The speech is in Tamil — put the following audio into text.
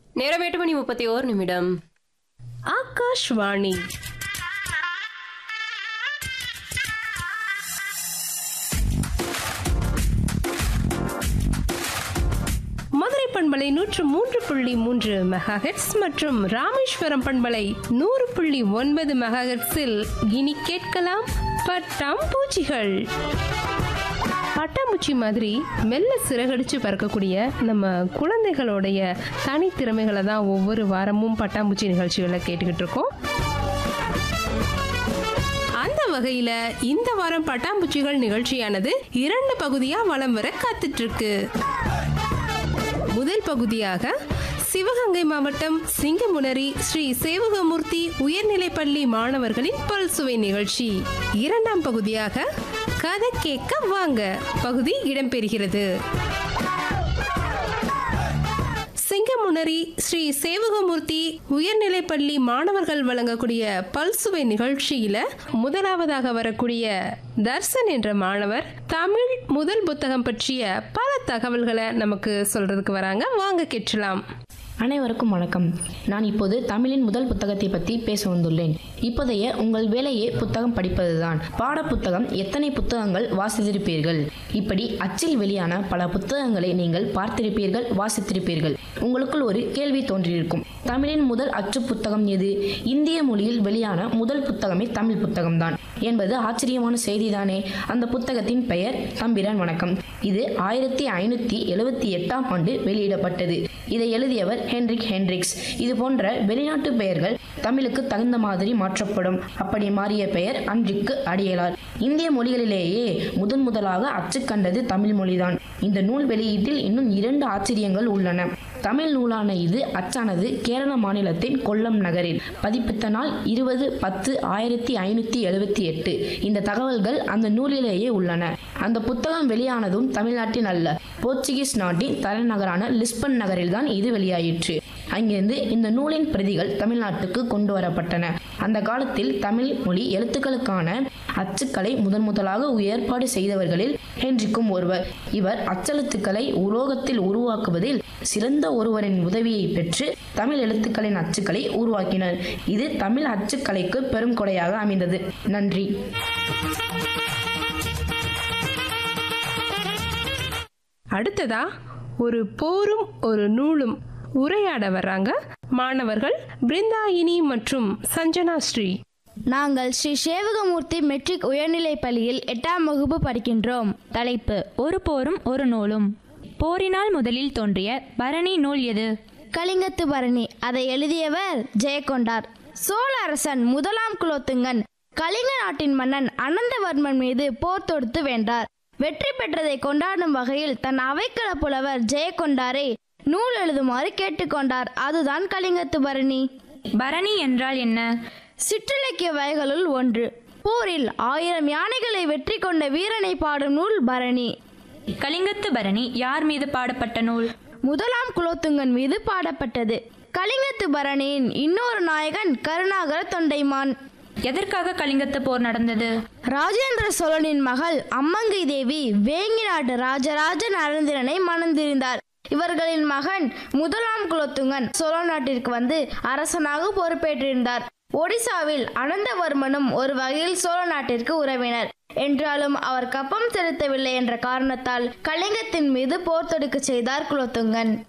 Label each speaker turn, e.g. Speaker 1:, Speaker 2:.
Speaker 1: நேரம் எட்டு மணி முப்பத்தி ஓர் நிமிடம்
Speaker 2: ஆகாஷ்வாணி மதுரை பண்பலை நூற்று மூன்று புள்ளி மூன்று மெகாஹெட்ஸ் மற்றும் ராமேஸ்வரம் பண்பலை நூறு புள்ளி ஒன்பது மெகாஹெட்ஸில் இனி கேட்கலாம் பட்டாம் பூச்சிகள் பட்டாம்பூச்சி மாதிரி மெல்ல சிறகடிச்சு பறக்கக்கூடிய நம்ம குழந்தைகளுடைய தனித்திறமைகளை தான் ஒவ்வொரு வாரமும் பட்டாம்பூச்சி நிகழ்ச்சிகளை கேட்டுக்கிட்டு இருக்கோம் அந்த வகையில இந்த வாரம் பட்டாம்பூச்சிகள் நிகழ்ச்சியானது இரண்டு பகுதியா வலம் வர காத்துட்டு இருக்கு முதல் பகுதியாக சிவகங்கை மாவட்டம் சிங்கமுனரி ஸ்ரீ சேவகமூர்த்தி உயர்நிலைப்பள்ளி மாணவர்களின் பல்சுவை நிகழ்ச்சி இரண்டாம் பகுதியாக கதை கேட்க வாங்க பகுதி இடம்பெறுகிறது சிங்கமுனரி ஸ்ரீ சேவகமூர்த்தி உயர்நிலைப்பள்ளி மாணவர்கள் வழங்கக்கூடிய பல்சுவை நிகழ்ச்சியில முதலாவதாக வரக்கூடிய தர்சன் என்ற மாணவர் தமிழ் முதல் புத்தகம் பற்றிய பல தகவல்களை நமக்கு சொல்றதுக்கு வராங்க வாங்க கேட்கலாம்
Speaker 3: அனைவருக்கும் வணக்கம் நான் இப்போது தமிழின் முதல் புத்தகத்தை பற்றி பேச வந்துள்ளேன் இப்போதைய உங்கள் வேலையே புத்தகம் படிப்பதுதான் பாட புத்தகம் எத்தனை புத்தகங்கள் வாசித்திருப்பீர்கள் இப்படி அச்சில் வெளியான பல புத்தகங்களை நீங்கள் பார்த்திருப்பீர்கள் வாசித்திருப்பீர்கள் உங்களுக்குள் ஒரு கேள்வி தோன்றியிருக்கும் தமிழின் முதல் அச்சு புத்தகம் எது இந்திய மொழியில் வெளியான முதல் புத்தகமே தமிழ் புத்தகம்தான் என்பது ஆச்சரியமான செய்திதானே அந்த புத்தகத்தின் பெயர் தம்பிரான் வணக்கம் இது ஆயிரத்தி ஐநூத்தி எழுவத்தி எட்டாம் ஆண்டு வெளியிடப்பட்டது இதை எழுதியவர் ஹென்ரிக் ஹென்ரிக்ஸ் இது போன்ற வெளிநாட்டு பெயர்கள் தமிழுக்கு தகுந்த மாதிரி மாற்றப்படும் அப்படி மாறிய பெயர் அன்றிக்கு அடியலார் இந்திய மொழிகளிலேயே முதன் முதலாக அச்சு கண்டது தமிழ் மொழிதான் இந்த நூல் வெளியீட்டில் இன்னும் இரண்டு ஆச்சரியங்கள் உள்ளன தமிழ் நூலான இது அச்சானது கேரள மாநிலத்தின் கொல்லம் நகரில் பதிப்பித்த நாள் இருபது பத்து ஆயிரத்தி ஐநூத்தி எழுபத்தி எட்டு இந்த தகவல்கள் அந்த நூலிலேயே உள்ளன அந்த புத்தகம் வெளியானதும் தமிழ்நாட்டின் அல்ல போர்ச்சுகீஸ் நாட்டின் தலைநகரான லிஸ்பன் நகரில்தான் இது வெளியாயிற்று அங்கிருந்து இந்த நூலின் பிரதிகள் தமிழ்நாட்டுக்கு கொண்டு வரப்பட்டன அந்த காலத்தில் தமிழ் மொழி எழுத்துக்களுக்கான அச்சுக்களை முதன் முதலாக ஏற்பாடு செய்தவர்களில் ஹென்றிக்கும் ஒருவர் இவர் அச்செழுத்துக்களை உலோகத்தில் உருவாக்குவதில் சிறந்த ஒருவரின் உதவியை பெற்று தமிழ் எழுத்துக்களின் அச்சுக்களை உருவாக்கினர் இது தமிழ் அச்சுக்கலைக்கு பெரும் கொடையாக அமைந்தது நன்றி
Speaker 2: அடுத்ததா ஒரு போரும் ஒரு நூலும் உரையாட வர்றாங்க மாணவர்கள் பிருந்தாயினி மற்றும் சஞ்சனா ஸ்ரீ
Speaker 4: நாங்கள் ஸ்ரீ சேவகமூர்த்தி மெட்ரிக் உயர்நிலைப் பள்ளியில் எட்டாம் வகுப்பு படிக்கின்றோம்
Speaker 5: தலைப்பு ஒரு போரும் ஒரு நூலும் போரினால் முதலில் தோன்றிய பரணி நூல் எது
Speaker 4: கலிங்கத்து பரணி அதை எழுதியவர் ஜெயக்கொண்டார் சோழ அரசன் முதலாம் குலோத்துங்கன் கலிங்க நாட்டின் மன்னன் அனந்தவர்மன் மீது போர் தொடுத்து வென்றார் வெற்றி பெற்றதை கொண்டாடும் வகையில் தன் அவைக்கள புலவர் ஜெயக்கொண்டாரை நூல் எழுதுமாறு கேட்டுக்கொண்டார் அதுதான் கலிங்கத்து பரணி
Speaker 5: பரணி என்றால் என்ன
Speaker 4: சிற்றிலக்கிய வகைகளுள் ஒன்று போரில் ஆயிரம் யானைகளை வெற்றி கொண்ட வீரனை பாடும் நூல் பரணி
Speaker 5: கலிங்கத்து பரணி யார் மீது பாடப்பட்ட நூல்
Speaker 4: முதலாம் குலோத்துங்கன் மீது பாடப்பட்டது கலிங்கத்து பரணியின் இன்னொரு நாயகன் கருணாகர தொண்டைமான்
Speaker 5: எதற்காக கலிங்கத்து போர் நடந்தது
Speaker 4: ராஜேந்திர சோழனின் மகள் அம்மங்கை தேவி வேங்கி நாட்டு ராஜராஜ நரந்திரனை மணந்திருந்தார் இவர்களின் மகன் முதலாம் குலோத்துங்கன் சோழ நாட்டிற்கு வந்து அரசனாக பொறுப்பேற்றிருந்தார் ஒடிசாவில் அனந்தவர்மனும் ஒரு வகையில் சோழ நாட்டிற்கு உறவினர் என்றாலும் அவர் கப்பம் செலுத்தவில்லை என்ற காரணத்தால் கலிங்கத்தின் மீது போர் தொடுக்க செய்தார் குலோத்துங்கன்